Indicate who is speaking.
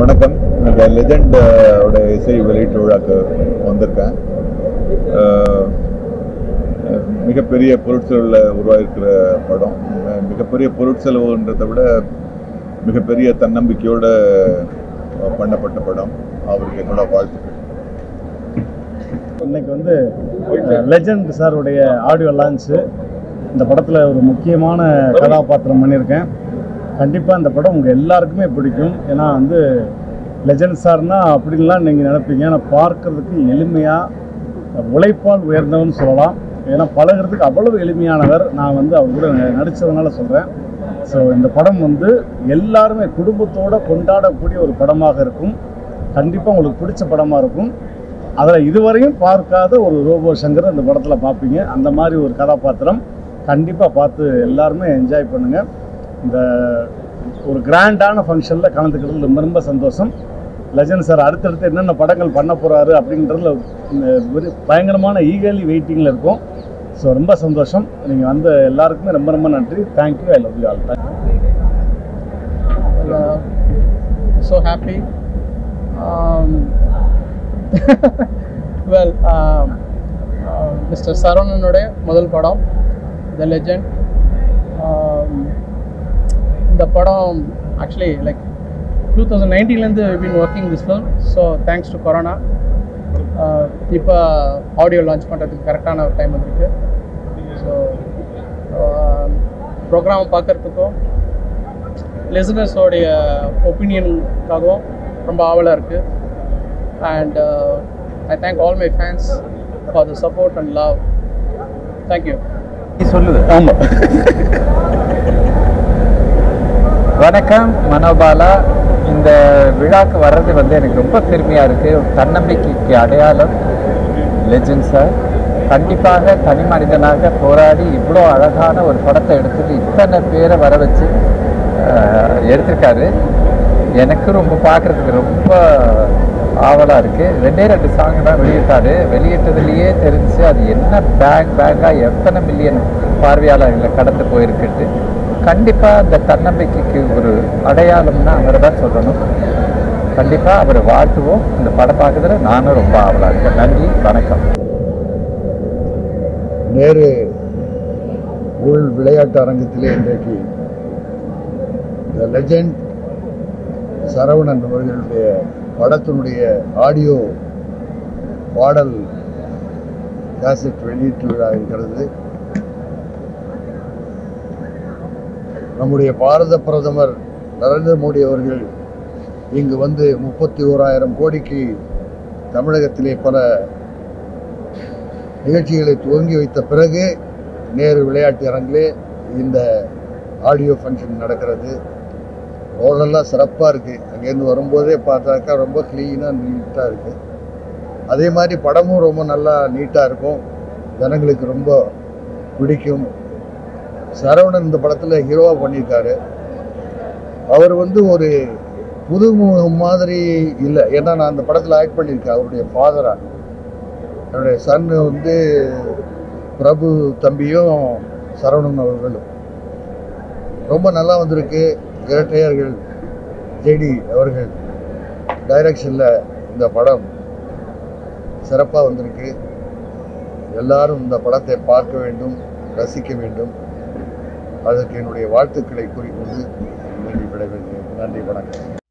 Speaker 1: வணக்கம் இந்த லெஜெண்ட் ஓட இசை வெளியீட்டு விழாக்கு வந்திருக்கேன் அஹ், மிகப்பெரிய பொருட்செலவில் உருவாகிருக்கிற படம் அஹ், மிகப்பெரிய பொருட்செலவுன்றதை விட மிகப்பெரிய தன்னம்பிக்கையோட அஹ், பண்ணப்பட்ட படம் அவருக்கு என்னோட வாழ்த்துக்கள்
Speaker 2: இன்னைக்கு வந்து லெஜண்ட் சாருடைய ஆடியோ லான்ச்சு இந்த படத்தில் ஒரு முக்கியமான கதாபாத்திரம் பண்ணியிருக்கேன் கண்டிப்பாக இந்த படம் உங்கள் எல்லாருக்குமே பிடிக்கும் ஏன்னா வந்து லெஜண்ட் சார்னா அப்படின்லாம் நீங்கள் நினைப்பீங்க ஆனால் பார்க்கறதுக்கு எளிமையாக உழைப்பால் உயர்ந்தவன் சொல்லலாம் ஏன்னா பழகுறதுக்கு அவ்வளவு எளிமையானவர் நான் வந்து அவர் கூட நடித்ததுனால சொல்கிறேன் ஸோ இந்த படம் வந்து எல்லாருமே குடும்பத்தோட கொண்டாடக்கூடிய ஒரு படமாக இருக்கும் கண்டிப்பாக உங்களுக்கு பிடிச்ச படமாக இருக்கும் அதில் இதுவரையும் பார்க்காத ஒரு ரோபோ சங்கர் இந்த படத்தில் பார்ப்பீங்க அந்த மாதிரி ஒரு கதாபாத்திரம் கண்டிப்பாக பார்த்து எல்லாருமே என்ஜாய் பண்ணுங்கள் இந்த ஒரு கிராண்டான ஃபங்க்ஷனில் கலந்துக்கிறது ரொம்ப ரொம்ப சந்தோஷம் லெஜண்ட் சார் அடுத்தடுத்து என்னென்ன படங்கள் பண்ண போகிறாரு அப்படின்றதுல இந்த ஒரு பயங்கரமான ஈகலி வெயிட்டிங்கில் இருக்கும் ஸோ ரொம்ப சந்தோஷம் நீங்கள் வந்த எல்லாருக்குமே ரொம்ப ரொம்ப நன்றி thank you I love you all
Speaker 3: Well, uh, so happy. Um, well, um, uh, Mr. சரவணனுடைய முதல் படம் த லெஜண்ட் இந்த படம் ஆக்சுவலி லைக் டூ தௌசண்ட் நைன்டீன்லேருந்து been working this film so thanks to corona இப்போ ஆடியோ லான்ச் பண்ணுறதுக்கு கரெக்டான ஒரு டைம் வந்திருக்கு ஸோ ப்ரோக்ராம் பார்க்குறதுக்கும் லிசனர்ஸோடைய ஒப்பீனியனுக்காகவும் ரொம்ப ஆவலாக இருக்குது and I thank all my fans for the support and love thank you
Speaker 4: சொல்லுது
Speaker 2: ஆமாம்
Speaker 4: வணக்கம் மனோபாலா இந்த விழாக்கு வர்றது வந்து எனக்கு ரொம்ப பெருமையாக இருக்குது தன்னம்பிக்கைக்கு அடையாளம் லெஜண்ட் சார் கண்டிப்பாக தனி மனிதனாக போராடி இவ்வளோ அழகான ஒரு படத்தை எடுத்துட்டு இத்தனை பேரை வர வச்சு அஹ், எடுத்திருக்காரு எனக்கு ரொம்ப பார்க்குறதுக்கு ரொம்ப ஆவலாக இருக்குது ரெண்டே ரெண்டு சாங் தான் வெளியிட்டாரு வெளியிட்டதுலேயே தெரிஞ்சு அது என்ன பேக் பேக்காக எத்தனை மில்லியன் பார்வையாளர்களை கடந்து போயிருக்குட்டு கண்டிப்பாக அந்த தன்னம்பிக்கைக்கு ஒரு அடையாளம்னா அவரை தான் சொல்லணும் கண்டிப்பாக அவரை வாழ்த்துவோம் இந்த படம் பார்க்கறதுல நானும் ரொம்ப ஆவலாக இருக்கேன் நன்றி வணக்கம்
Speaker 5: நேரு உள் விளையாட்டு அரங்கத்திலே இன்றைக்கு த லெஜண்ட் சரவணன் அவர்களுடைய படத்தினுடைய ஆடியோ பாடல் கேசட் வெளியீட்டு விழா இருக்கிறது நம்முடைய பாரத பிரதமர் நரேந்திர மோடி அவர்கள் இங்கு வந்து முப்பத்தி ஓராயிரம் கோடிக்கு தமிழகத்திலே பல நிகழ்ச்சிகளை துவங்கி வைத்த பிறகு நேரு விளையாட்டு அரங்கிலே இந்த ஆடியோ ஃபங்க்ஷன் நடக்கிறது ரோடெல்லாம் சிறப்பாக இருக்குது அங்கேருந்து வரும்போதே பார்த்தாக்கா ரொம்ப க்ளீனாக நீட்டாக இருக்குது அதே மாதிரி படமும் ரொம்ப நல்லா நீட்டாக இருக்கும் ஜனங்களுக்கு ரொம்ப பிடிக்கும் சரவணன் இந்த படத்தில் ஹீரோவாக பண்ணியிருக்காரு அவர் வந்து ஒரு புதுமுகம் மாதிரி இல்லை ஏன்னா நான் அந்த படத்தில் ஆக்ட் பண்ணியிருக்கேன் அவருடைய ஃபாதராக என்னுடைய சன் வந்து பிரபு தம்பியும் சரவணன் அவர்களும் ரொம்ப நல்லா வந்திருக்கு இரட்டையர்கள் ஜேடி அவர்கள் டைரக்ஷனில் இந்த படம் சிறப்பாக வந்திருக்கு எல்லாரும் இந்த படத்தை பார்க்க வேண்டும் ரசிக்க வேண்டும் அதற்கு என்னுடைய வாழ்த்துக்களை கூறிக்கொண்டு நன்றி விடைபெறுகிறேன் நன்றி வணக்கம்